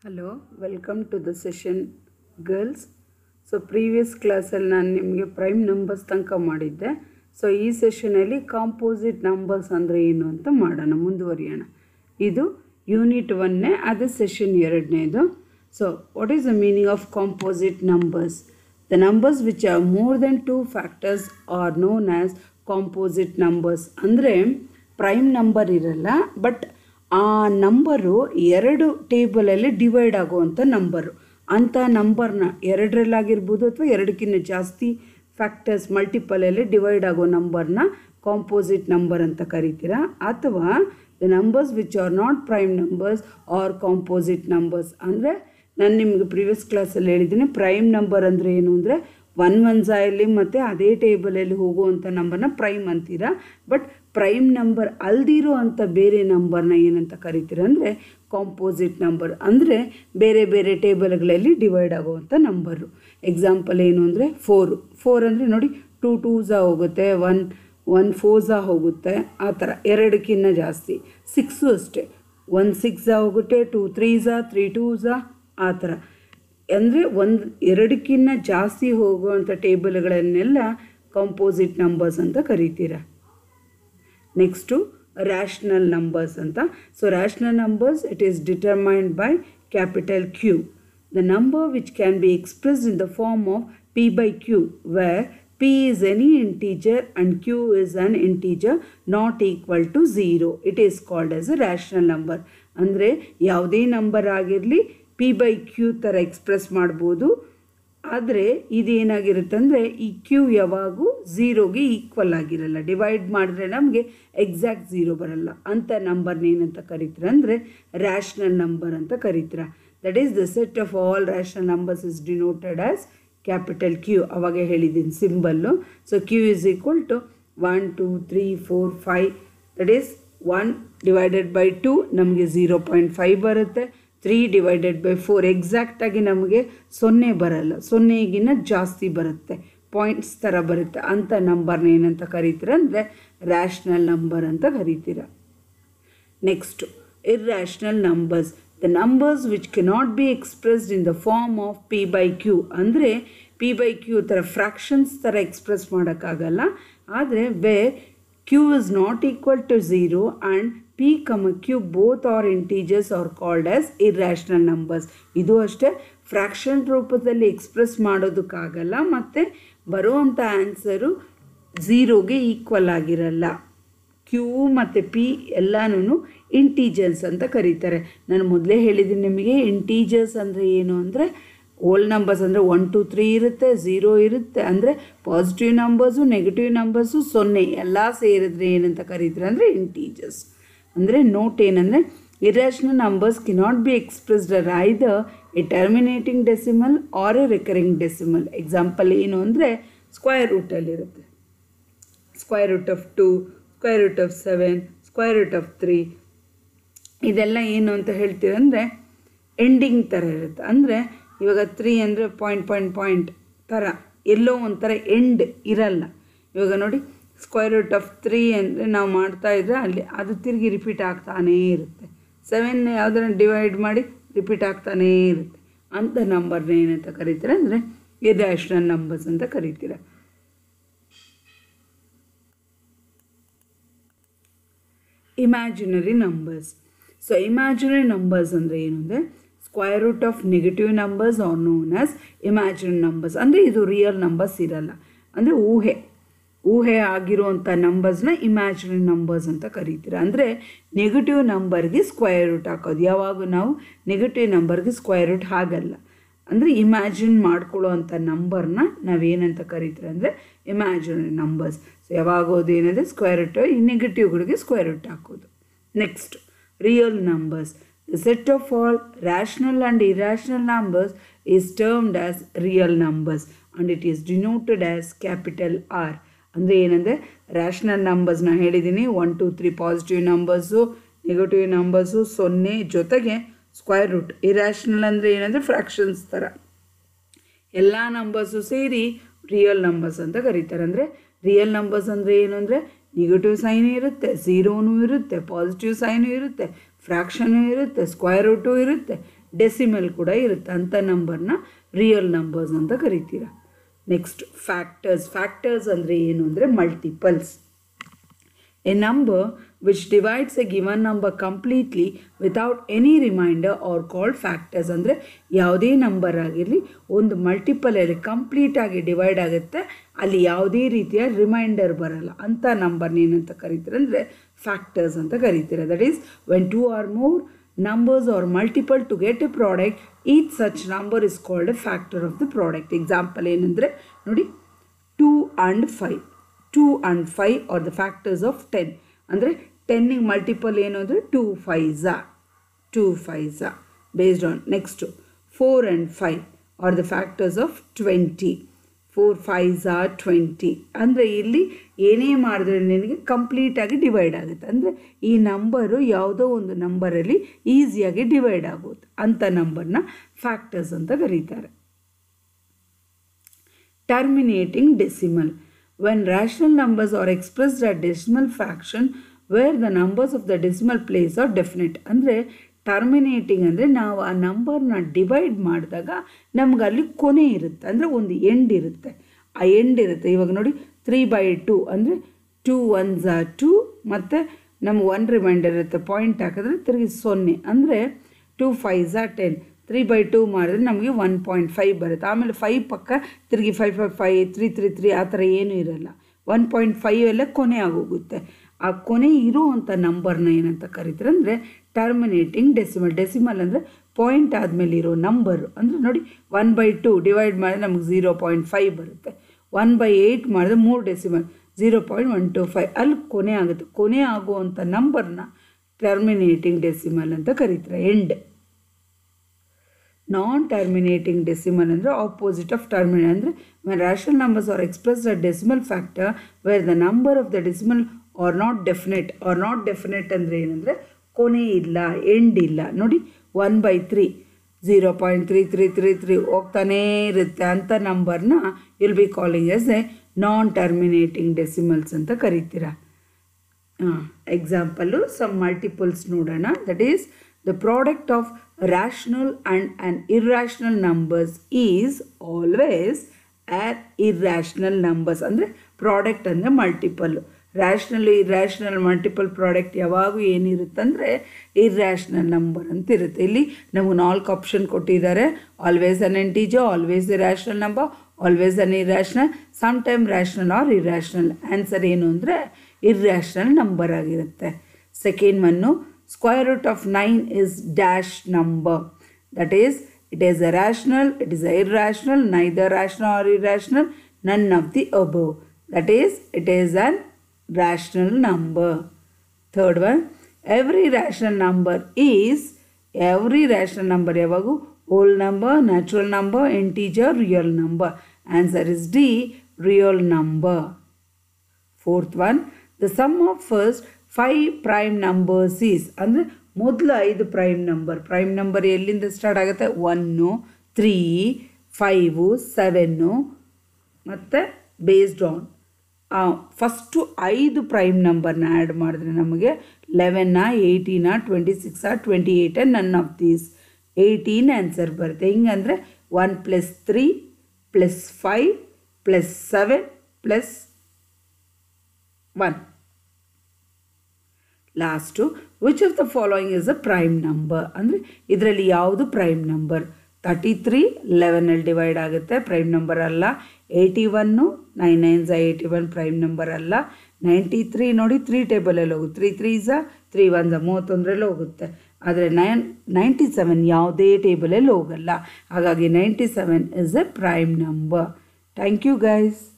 Hello welcome to the session girls so previous ಕ್ಲಾಸಲ್ಲಿ ನಾನು ನಿಮಗೆ ಪ್ರೈಮ್ ನಂಬರ್ಸ್ ತನಕ ಮಾಡಿದ್ದೆ ಸೊ ಈ ಸೆಷನಲ್ಲಿ ಕಾಂಪೋಸಿಟ್ ನಂಬರ್ಸ್ ಅಂದರೆ ಏನು ಅಂತ ಮಾಡೋಣ ಮುಂದುವರಿಯೋಣ ಇದು ಯೂನಿಟ್ ಒನ್ನೇ ಅದೇ ಸೆಷನ್ ಎರಡನೇದು so what is the meaning of composite numbers the numbers which are more than two factors are known as composite numbers ಅಂದರೆ ಪ್ರೈಮ್ ನಂಬರ್ ಇರಲ್ಲ ಬಟ್ ಆ ನಂಬರು ಎರಡು ಟೇಬಲಲ್ಲಿ ಡಿವೈಡ್ ಆಗುವಂಥ ನಂಬರು ಅಂಥ ನಂಬರ್ನ ಎರಡರಲ್ಲಾಗಿರ್ಬೋದು ಅಥವಾ ಎರಡಕ್ಕಿಂತ ಜಾಸ್ತಿ ಫ್ಯಾಕ್ಟರ್ಸ್ ಮಲ್ಟಿಪಲಲ್ಲಿ ಡಿವೈಡ್ ಆಗೋ ನಂಬರ್ನ ಕಾಂಪೋಸಿಟ್ ನಂಬರ್ ಅಂತ ಕರಿತೀರಾ ಅಥವಾ the numbers which are not prime numbers are composite numbers ಅಂದರೆ ನಾನು ನಿಮಗೆ ಪ್ರಿವಿಯಸ್ ಕ್ಲಾಸಲ್ಲಿ ಹೇಳಿದ್ದೀನಿ ಪ್ರೈಮ್ ನಂಬರ್ ಅಂದರೆ ಏನು ಅಂದರೆ ಒನ್ ಒನ್ ಜಾಯಲ್ಲಿ ಮತ್ತು ಅದೇ ಟೇಬಲಲ್ಲಿ ಹೋಗುವಂಥ ನಂಬರ್ನ ಪ್ರೈಮ್ ಅಂತೀರಾ ಬಟ್ ಪ್ರೈಮ್ ನಂಬರ್ ಅಲ್ದಿರೋ ಅಂಥ ಬೇರೆ ನಂಬರ್ನ ಏನಂತ ಕರಿತೀರ ಅಂದರೆ ಕಾಂಪೋಸಿಟ್ ನಂಬರ್ ಅಂದರೆ ಬೇರೆ ಬೇರೆ ಟೇಬಲ್ಗಳಲ್ಲಿ ಡಿವೈಡ್ ಆಗುವಂಥ ನಂಬರು ಎಕ್ಸಾಂಪಲ್ ಏನು ಅಂದರೆ ಫೋರು ಫೋರ್ ಅಂದರೆ ನೋಡಿ ಟೂ ಟೂಝಾ ಹೋಗುತ್ತೆ ಒನ್ ಒನ್ ಫೋಝಾ ಹೋಗುತ್ತೆ ಆ ಥರ ಎರಡಕ್ಕಿಂತ ಜಾಸ್ತಿ ಸಿಕ್ಸು ಅಷ್ಟೇ ಒನ್ ಸಿಕ್ಸಾ ಹೋಗುತ್ತೆ ಟೂ ತ್ರೀಝಾ ತ್ರೀ ಟೂಝಾ ಆ ಥರ ಅಂದರೆ ಒಂದು ಎರಡಕ್ಕಿಂತ ಜಾಸ್ತಿ ಹೋಗುವಂಥ ಟೇಬಲ್ಗಳನ್ನೆಲ್ಲ ಕಾಂಪೋಸಿಟ್ ನಂಬರ್ಸ್ ಅಂತ ಕರಿತೀರ ನೆಕ್ಸ್ಟು ರ್ಯಾಷನಲ್ ನಂಬರ್ಸ್ ಅಂತ so rational numbers it is determined by capital Q the number which can be expressed in the form of P by Q where P is any integer and Q is an integer not equal to zero it is called as a rational number ಅಂದರೆ ಯಾವುದೇ number ಆಗಿರಲಿ P by Q ಥರ express ಮಾಡ್ಬೋದು ಆದರೆ ಇದೇನಾಗಿರುತ್ತೆ ಅಂದರೆ ಈ Q ಯಾವಾಗೂ ಝೀರೋಗೆ equal ಆಗಿರಲ್ಲ ಡಿವೈಡ್ ಮಾಡಿದ್ರೆ ನಮಗೆ ಎಕ್ಸಾಕ್ಟ್ ಝೀರೋ ಬರಲ್ಲ ಅಂಥ ನಂಬರ್ನ ಏನಂತ ಕರಿತೀರ ಅಂದರೆ ರ್ಯಾಷನಲ್ ನಂಬರ್ ಅಂತ ಕರಿತೀರ that is the set of all rational numbers is denoted as capital Q ಅವಾಗ ಹೇಳಿದ್ದೀನಿ symbol so Q is equal to one two three four five that is one divided by two ನಮಗೆ zero point five ಬರುತ್ತೆ three divided by four ಎಕ್ಸಾಕ್ಟಾಗಿ ನಮಗೆ ಸೊನ್ನೆ ಬರಲ್ಲ ಸೊನ್ನೆಗಿನ್ನ ಜಾಸ್ತಿ ಬರುತ್ತೆ ಪಾಯಿಂಟ್ಸ್ ಥರ ಬರುತ್ತೆ ಅಂಥ ನಂಬರ್ನ ಏನಂತ ಕರಿತೀರ ಅಂದರೆ ರ್ಯಾಷನಲ್ ನಂಬರ್ ಅಂತ ಕರಿತೀರ next irrational numbers the numbers which cannot be expressed in the form of P by Q ಅಂದರೆ ಪಿ ಬೈ ಕ್ಯೂ ಥರ ಫ್ರ್ಯಾಕ್ಷನ್ಸ್ ಥರ ಎಕ್ಸ್ಪ್ರೆಸ್ ಮಾಡೋಕ್ಕಾಗಲ್ಲ ಆದರೆ where Q is not equal to zero and P comma Q both are integers are called as irrational numbers ಇದು ಅಷ್ಟೇ fraction ರೂಪದಲ್ಲಿ express ಮಾಡೋದಕ್ಕಾಗಲ್ಲ ಮತ್ತು ಬರುವಂಥ ಆನ್ಸರು ಝೀರೋಗೆ ಈಕ್ವಲ್ ಆಗಿರಲ್ಲ ಕ್ಯೂ ಮತ್ತು ಪಿ ಎಲ್ಲನೂ ಇಂಟೀಜರ್ಸ್ ಅಂತ ಕರೀತಾರೆ ನಾನು ಮೊದಲೇ ಹೇಳಿದ್ದೀನಿ ನಿಮಗೆ ಇಂಟೀಜರ್ಸ್ ಅಂದರೆ ಏನು ಅಂದರೆ ಓಲ್ ನಂಬರ್ಸ್ ಅಂದರೆ ಒನ್ ಟು ತ್ರೀ ಇರುತ್ತೆ ಝೀರೋ ಇರುತ್ತೆ ಅಂದರೆ ಪಾಸಿಟಿವ್ ನಂಬರ್ಸು ನೆಗೆಟಿವ್ ನಂಬರ್ಸು ಸೊನ್ನೆ ಎಲ್ಲ ಸೇರಿದ್ರೆ ಏನಂತ ಕರೀತಾರೆ ಅಂದರೆ ಇಂಟೀಜರ್ಸ್ ಅಂದರೆ ನೋಟ್ ಏನಂದರೆ irrational numbers cannot be expressed are either a terminating decimal or a recurring decimal example ಏನು ಅಂದರೆ ಸ್ಕ್ವೈರ್ ರೂಟಲ್ಲಿರುತ್ತೆ square root of two square root of seven square root of three ಇದೆಲ್ಲ ಏನು ಅಂತ ಹೇಳ್ತೀರಂದರೆ ಎಂಡಿಂಗ್ ಥರ ಇರುತ್ತೆ ಅಂದರೆ ಇವಾಗ ತ್ರೀ ಅಂದರೆ ಪಾಯಿಂಟ್ ಪಾಯಿಂಟ್ ಪಾಯಿಂಟ್ ಥರ ಎಲ್ಲೋ ಒಂಥರ ಎಂಡ್ ಇರಲ್ಲ ಇವಾಗ ನೋಡಿ ಸ್ಕ್ವೈರ್ ರೂಟ್ ಆಫ್ ತ್ರೀ ಅಂದರೆ ನಾವು ಮಾಡ್ತಾ ಇದ್ದರೆ ಅಲ್ಲಿ ಅದು ತಿರುಗಿ ರಿಪೀಟ್ ಆಗ್ತಾನೇ ಇರುತ್ತೆ ಸೆವೆನ್ ಯಾವುದನ್ನು ಡಿವೈಡ್ ಮಾಡಿ ರಿಪೀಟ್ ಆಗ್ತಾನೇ ಇರುತ್ತೆ ಅಂಥ ನಂಬರ್ನ ಏನಂತ ಕರಿತೀರ ಅಂದರೆ ಇರ್ಯಾಷನಲ್ ನಂಬರ್ಸ್ ಅಂತ ಕರಿತೀರ imaginary numbers so imaginary numbers ಅಂದರೆ ಏನು ಅಂದರೆ square root of negative numbers are known as imaginary numbers ಅಂದರೆ ಇದು ರಿಯಲ್ ನಂಬರ್ಸ್ ಇರಲ್ಲ ಅಂದರೆ ಊಹೆ ಊಹೆ ಆಗಿರುವಂಥ ನಂಬರ್ಸ್ನ ಇಮ್ಯಾಜಿನರಿ ನಂಬರ್ಸ್ ಅಂತ ಕರಿತೀರ ಅಂದರೆ ನೆಗೆಟಿವ್ ನಂಬರ್ಗೆ ಸ್ಕ್ವೈರ್ ರೂಟ್ ಹಾಕೋದು ಯಾವಾಗ ನಾವು ನೆಗೆಟಿವ್ ನಂಬರ್ಗೆ ಸ್ಕ್ವೈರ್ ರೂಟ್ ಹಾಗಲ್ಲ ಅಂದರೆ ಇಮ್ಯಾಜಿನ್ ಮಾಡ್ಕೊಳ್ಳೋ ಅಂಥ ನಂಬರ್ನ ನಾವೇನಂತ ಕರಿತೀರ ಅಂದರೆ ಇಮ್ಯಾಜಿನರಿ ನಂಬರ್ಸ್ ಸೊ ಯಾವಾಗೋದು ಏನಿದೆ ಸ್ಕ್ವೈರ್ ರೂಟ್ ಈ ನೆಗೆಟಿವ್ಗಳಿಗೆ ಸ್ಕ್ವೈರ್ ರೂಟ್ ಹಾಕೋದು next real numbers the set of all rational and irrational numbers is termed as real numbers and it is denoted as capital R ಅಂದರೆ ಏನಂದರೆ ರ್ಯಾಷನಲ್ ನಂಬರ್ಸ್ನ ಹೇಳಿದ್ದೀನಿ one two three positive numbers negative numbers ಸೊನ್ನೆ ಜೊತೆಗೆ square root irrational ಅಂದರೆ ಏನಂದರೆ fractions ಥರ ಎಲ್ಲ ನಂಬರ್ಸು ಸೇರಿ ರಿಯಲ್ ನಂಬರ್ಸ್ ಅಂತ ಕರೀತಾರೆ ಅಂದರೆ ರಿಯಲ್ ನಂಬರ್ಸ್ ಅಂದರೆ ಏನು ಅಂದರೆ ನೆಗೆಟಿವ್ ಸೈನು ಇರುತ್ತೆ ಝೀರೋನೂ ಇರುತ್ತೆ ಪಾಸಿಟಿವ್ ಸೈನು ಇರುತ್ತೆ ಫ್ರ್ಯಾಕ್ಷನು ಇರುತ್ತೆ ಸ್ಕ್ವೈರ್ ರೂಟು ಇರುತ್ತೆ ಡೆಸಿಮಲ್ ಕೂಡ ಇರುತ್ತೆ ಅಂಥ ನಂಬರ್ನ ರಿಯಲ್ ನಂಬರ್ಸ್ ಅಂತ ಕರಿತೀರ ನೆಕ್ಸ್ಟ್ ಫ್ಯಾಕ್ಟರ್ಸ್ ಫ್ಯಾಕ್ಟರ್ಸ್ ಅಂದರೆ ಏನು ಅಂದರೆ multiples A number which divides a given number completely without any reminder or called factors ಅಂದರೆ ಯಾವುದೇ ನಂಬರ್ ಆಗಿರಲಿ ಒಂದು ಮಲ್ಟಿಪಲಲ್ಲಿ ಕಂಪ್ಲೀಟಾಗಿ ಡಿವೈಡ್ ಆಗುತ್ತೆ ಅಲ್ಲಿ ಯಾವುದೇ ರೀತಿಯ ರಿಮೈಂಡರ್ ಬರಲ್ಲ ಅಂಥ ನಂಬರ್ನ ಏನಂತ ಕರೀತಾರೆ ಅಂದರೆ ಫ್ಯಾಕ್ಟರ್ಸ್ ಅಂತ ಕರೀತಾರೆ that is when two or more numbers or multiple to get a product each such number is called a factor of the product example ಏನಂದರೆ ನೋಡಿ two and five two and five are the factors of ten ಅಂದರೆ ಟೆನ್ನಿಗೆ multiple ಏನು ಅಂದರೆ two ಫೈಝಾ two ಫೈಝಾ based on next four and five are the factors of twenty four ಫೈಝಾ twenty ಅಂದರೆ ಇಲ್ಲಿ ಏನೇ ಮಾಡಿದ್ರೆ ನಿನಗೆ ಕಂಪ್ಲೀಟಾಗಿ ಡಿವೈಡ್ ಆಗುತ್ತೆ ಅಂದರೆ ಈ ನಂಬರು ಯಾವುದೋ ಒಂದು ನಂಬರಲ್ಲಿ ಈಸಿಯಾಗಿ ಡಿವೈಡ್ ಆಗುತ್ತೆ ಅಂಥ ನಂಬರ್ನ ಫ್ಯಾಕ್ಟರ್ಸ್ ಅಂತ ಕರೀತಾರೆ terminating decimal. When rational numbers are expressed at decimal fraction where the numbers of the decimal place are definite. ಅಂದರೆ ಟರ್ಮಿನೇಟಿಂಗ್ ಅಂದರೆ ನಾವು ಆ ನಂಬರ್ನ ಡಿವೈಡ್ ಮಾಡಿದಾಗ ನಮ್ಗೆ ಅಲ್ಲಿ ಕೊನೆ ಇರುತ್ತೆ ಅಂದರೆ ಒಂದು ಎಂಡ್ ಇರುತ್ತೆ ಆ ಎಂಡ್ ಇರುತ್ತೆ ಇವಾಗ ನೋಡಿ ತ್ರೀ ಬೈ ಟು ಅಂದರೆ ಟೂ ಒನ್ ಝಾ ಟು ಮತ್ತು ನಮ್ಗೆ ಒನ್ ರಿಮೈಂಡರ್ ಇರುತ್ತೆ ಪಾಯಿಂಟ್ ಹಾಕಿದ್ರೆ ತಿರುಗಿ ಸೊನ್ನೆ ಅಂದರೆ ಟೂ ಫೈವ್ ಝಾ ಟೆನ್ ತ್ರೀ ಬೈ ಟೂ ಮಾಡಿದ್ರೆ ನಮಗೆ ಒನ್ ಪಾಯಿಂಟ್ ಫೈವ್ ಬರುತ್ತೆ ಆಮೇಲೆ ಫೈವ್ ಪಕ್ಕ ತಿರುಗಿ five five five three three three ಆ ಥರ ಏನೂ ಇರಲ್ಲ ಒನ್ ಪಾಯಿಂಟ್ ಫೈವ್ ಎಲ್ಲ ಕೊನೆ ಆಗೋಗುತ್ತೆ ಆ ಕೊನೆ ಇರೋವಂಥ ನಂಬರ್ನ ಏನಂತ ಕರೀತಾರೆ ಅಂದರೆ ಟರ್ಮಿನೇಟಿಂಗ್ ಡೆಸಿಮಲ್ ಡೆಸಿಮಲ್ ಅಂದರೆ ಪಾಯಿಂಟ್ ಆದಮೇಲೆ ಇರೋ ನಂಬರು ಅಂದರೆ ನೋಡಿ ಒನ್ ಬೈ ಟು ಡಿವೈಡ್ ಮಾಡಿದ್ರೆ ನಮಗೆ ಝೀರೋ ಪಾಯಿಂಟ್ ಫೈವ್ ಬರುತ್ತೆ ಒನ್ ಬೈ ಏಯ್ಟ್ ಮಾಡಿದ್ರೆ ಮೂರು decimal zero point one two five ಅಲ್ಲಿ ಕೊನೆ ಆಗುತ್ತೆ ಕೊನೆ ಆಗುವಂಥ ನಂಬರ್ನ ಟರ್ಮಿನೇಟಿಂಗ್ ಡೆಸಿಮಲ್ ಅಂತ ಕರೀತಾರೆ ಎಂಡ್ ನಾನ್ ಟರ್ಮಿನೇಟಿಂಗ್ ಡೆಸಿಮಲ್ ಅಂದರೆ ಆಪೋಸಿಟ್ ಆಫ್ ಟರ್ಮಿನೇಟ್ ಅಂದರೆ when rational numbers are expressed a decimal factor where the number of the decimal are not definite are not definite ಅಂದರೆ ಏನಂದರೆ ಕೊನೆ ಇಲ್ಲ ಎಂಡ್ ಇಲ್ಲ ನೋಡಿ one by three zero point three three three three ಹೋಗ್ತಾನೇ ಇರುತ್ತೆ ಅಂಥ ನಂಬರ್ನ will be calling as a non terminating decimals ಅಂತ ಕರಿತೀರಾ ಎಕ್ಸಾಂಪಲು ಸಮ್ ಮಲ್ಟಿಪಲ್ಸ್ ನೋಡೋಣ that is the product of rational and an irrational numbers is always an irrational numbers ಅಂದರೆ product ಅಂದರೆ multiple rational irrational multiple product ಯಾವಾಗೂ ಏನಿರುತ್ತಂದರೆ ಇರ್ಯಾಷ್ನಲ್ number ಅಂತ ಇರುತ್ತೆ ಇಲ್ಲಿ ನಮಗೆ ನಾಲ್ಕು ಆಪ್ಷನ್ ಕೊಟ್ಟಿದ್ದಾರೆ always an integer always rational number always an irrational some time rational or irrational answer ಏನು ಅಂದರೆ ಇರ್ಯಾಷ್ನಲ್ ನಂಬರ್ ಆಗಿರುತ್ತೆ second one square root of 9 is dash number that is it is a rational it is a irrational neither rational or irrational none of the above that is it is an rational number third one every rational number is every rational number ಯಾವಾಗೂ whole number natural number integer real number answer is d real number fourth one the sum of first five prime numbers is ಅಂದರೆ ಮೊದಲು ಐದು prime number prime number ಎಲ್ಲಿಂದ start ಆಗುತ್ತೆ one three five seven ಮತ್ತು based on first ಐದು prime ನಂಬರ್ನ add ಮಾಡಿದ್ರೆ ನಮಗೆ ಲೆವೆನ್ನ ಏಯ್ಟೀನ ಟ್ವೆಂಟಿ ಸಿಕ್ಸಾ ಟ್ವೆಂಟಿ ಏಯ್ಟ none of these eighteen answer ಬರುತ್ತೆ ಹಿಂಗಂದರೆ one plus three plus five plus seven plus one last which of the following is a prime number ಅಂದರೆ ಇದರಲ್ಲಿ ಯಾವುದು prime number thirty three ಲೆವೆನಲ್ಲಿ divide ಆಗುತ್ತೆ ಪ್ರೈಮ್ ನಂಬರ್ ಅಲ್ಲ eighty one nine nine ಝ eighty one prime number ಅಲ್ಲ ninety three ನೋಡಿ three ಟೇಬಲಲ್ಲಿ ಹೋಗುತ್ತೆ ತ್ರೀ ತ್ರೀ ಝ ತ್ರೀ ಒನ್ ಝ ಮೂವತ್ತೊಂದರಲ್ಲಿ ಹೋಗುತ್ತೆ ಆದರೆ ನೈನ್ ನೈಂಟಿ ಸೆವೆನ್ ಯಾವುದೇ ಟೇಬಲಲ್ಲಿ ಹೋಗಲ್ಲ ಹಾಗಾಗಿ ninety seven is a prime number thank you guys